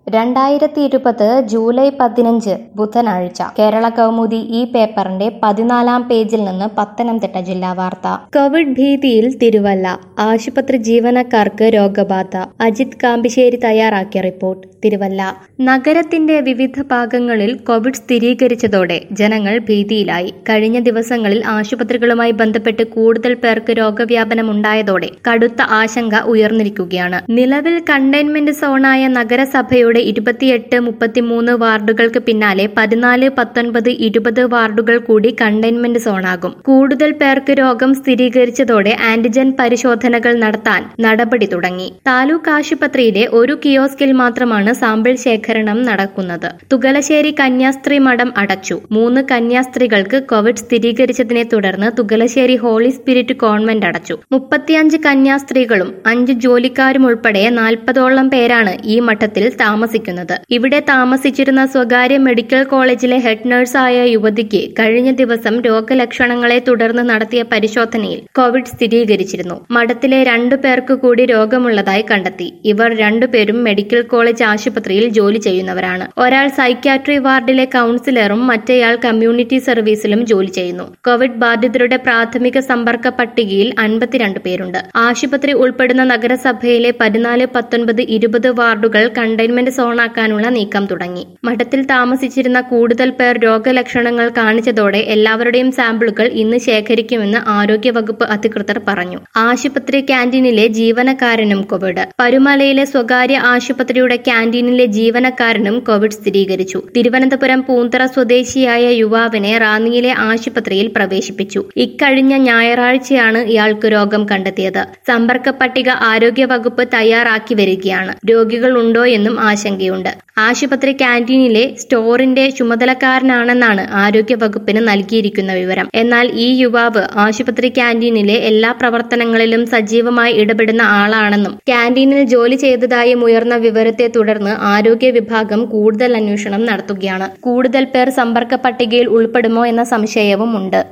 രണ്ടായിരത്തി ഇരുപത് ജൂലൈ പതിനഞ്ച് ബുധനാഴ്ച കേരള കൗമുദി ഈ പേപ്പറിന്റെ പതിനാലാം പേജിൽ നിന്ന് പത്തനംതിട്ട ജില്ലാ വാർത്ത കോവിഡ് ഭീതിയിൽ തിരുവല്ല ആശുപത്രി ജീവനക്കാർക്ക് രോഗബാധ അജിത് കാമ്പിശ്ശേരി തയ്യാറാക്കിയ റിപ്പോർട്ട് തിരുവല്ല നഗരത്തിന്റെ വിവിധ ഭാഗങ്ങളിൽ കോവിഡ് സ്ഥിരീകരിച്ചതോടെ ജനങ്ങൾ ഭീതിയിലായി കഴിഞ്ഞ ദിവസങ്ങളിൽ ആശുപത്രികളുമായി ബന്ധപ്പെട്ട് കൂടുതൽ പേർക്ക് രോഗവ്യാപനമുണ്ടായതോടെ കടുത്ത ആശങ്ക ഉയർന്നിരിക്കുകയാണ് നിലവിൽ കണ്ടെയ്ൻമെന്റ് സോണായ നഗരസഭയുടെ ഇരുപത്തിയെട്ട് മുപ്പത്തിമൂന്ന് വാർഡുകൾക്ക് പിന്നാലെ പതിനാല് പത്തൊൻപത് ഇരുപത് വാർഡുകൾ കൂടി കണ്ടെയ്ൻമെന്റ് സോണാകും കൂടുതൽ പേർക്ക് രോഗം സ്ഥിരീകരിച്ചതോടെ ആന്റിജൻ പരിശോധനകൾ നടത്താൻ നടപടി തുടങ്ങി താലൂക്ക് ആശുപത്രിയിലെ ഒരു കിയോസ്കിൽ മാത്രമാണ് സാമ്പിൾ ശേഖരണം നടക്കുന്നത് തുകലശ്ശേരി കന്യാസ്ത്രീ മഠം അടച്ചു മൂന്ന് കന്യാസ്ത്രീകൾക്ക് കോവിഡ് സ്ഥിരീകരിച്ചതിനെ തുടർന്ന് തുകലശ്ശേരി ഹോളി സ്പിരിറ്റ് കോൺവെന്റ് അടച്ചു മുപ്പത്തിയഞ്ച് കന്യാസ്ത്രീകളും അഞ്ച് ജോലിക്കാരും ഉൾപ്പെടെ നാൽപ്പതോളം പേരാണ് ഈ മഠത്തിൽ താമസിക്കുന്നത് ഇവിടെ താമസിച്ചിരുന്ന സ്വകാര്യ മെഡിക്കൽ കോളേജിലെ ഹെഡ് നഴ്സായ യുവതിക്ക് കഴിഞ്ഞ ദിവസം രോഗലക്ഷണങ്ങളെ തുടർന്ന് നടത്തിയ പരിശോധനയിൽ കോവിഡ് സ്ഥിരീകരിച്ചിരുന്നു മഠത്തിലെ രണ്ടു പേർക്ക് കൂടി രോഗമുള്ളതായി കണ്ടെത്തി ഇവർ രണ്ടുപേരും മെഡിക്കൽ കോളേജ് ആശുപത്രിയിൽ ജോലി ചെയ്യുന്നവരാണ് ഒരാൾ സൈക്യാട്രി വാർഡിലെ കൌൺസിലറും മറ്റേയാൾ കമ്മ്യൂണിറ്റി സർവീസിലും ജോലി ചെയ്യുന്നു കോവിഡ് ബാധിതരുടെ പ്രാഥമിക സമ്പർക്ക പട്ടികയിൽ അൻപത്തിരണ്ട് പേരുണ്ട് ആശുപത്രി ഉൾപ്പെടുന്ന നഗരസഭയിലെ പതിനാല് പത്തൊൻപത് ഇരുപത് വാർഡുകൾ കണ്ടെയ്ൻമെന്റ് സോണാക്കാനുള്ള നീക്കം തുടങ്ങി മഠത്തിൽ താമസിച്ചിരുന്ന കൂടുതൽ പേർ രോഗലക്ഷണങ്ങൾ കാണിച്ചതോടെ എല്ലാവരുടെയും സാമ്പിളുകൾ ഇന്ന് ശേഖരിക്കുമെന്ന് ആരോഗ്യവകുപ്പ് അധികൃതർ പറഞ്ഞു ആശുപത്രി ക്യാന്റീനിലെ ജീവനക്കാരനും കോവിഡ് പരുമലയിലെ സ്വകാര്യ ആശുപത്രിയുടെ ക്യാന്റീനിലെ ജീവനക്കാരനും കോവിഡ് സ്ഥിരീകരിച്ചു തിരുവനന്തപുരം പൂന്തറ സ്വദേശിയായ യുവാവിനെ റാന്നിയിലെ ആശുപത്രിയിൽ പ്രവേശിപ്പിച്ചു ഇക്കഴിഞ്ഞ ഞായറാഴ്ചയാണ് ഇയാൾക്ക് രോഗം കണ്ടെത്തിയത് സമ്പർക്ക പട്ടിക ആരോഗ്യവകുപ്പ് തയ്യാറാക്കി വരികയാണ് രോഗികൾ ഉണ്ടോ എന്നും ആശങ്കയുണ്ട് ആശുപത്രി ക്യാന്റീനിലെ സ്റ്റോറിന്റെ ചുമതലക്കാരനാണെന്നാണ് ആരോഗ്യവകുപ്പിന് നൽകിയിരിക്കുന്ന വിവരം എന്നാൽ ഈ യുവാവ് ആശുപത്രി ക്യാന്റീനിലെ എല്ലാ പ്രവർത്തനങ്ങളിലും സജീവമായി ഇടപെടുന്ന ആളാണെന്നും ക്യാന്റീനിൽ ജോലി ചെയ്തതായും ഉയർന്ന വിവരത്തെ തുടർന്ന് ആരോഗ്യ വിഭാഗം കൂടുതൽ അന്വേഷണം നടത്തുകയാണ് കൂടുതൽ പേർ സമ്പർക്ക പട്ടികയിൽ ഉൾപ്പെടുമോ എന്ന സംശയവും ഉണ്ട്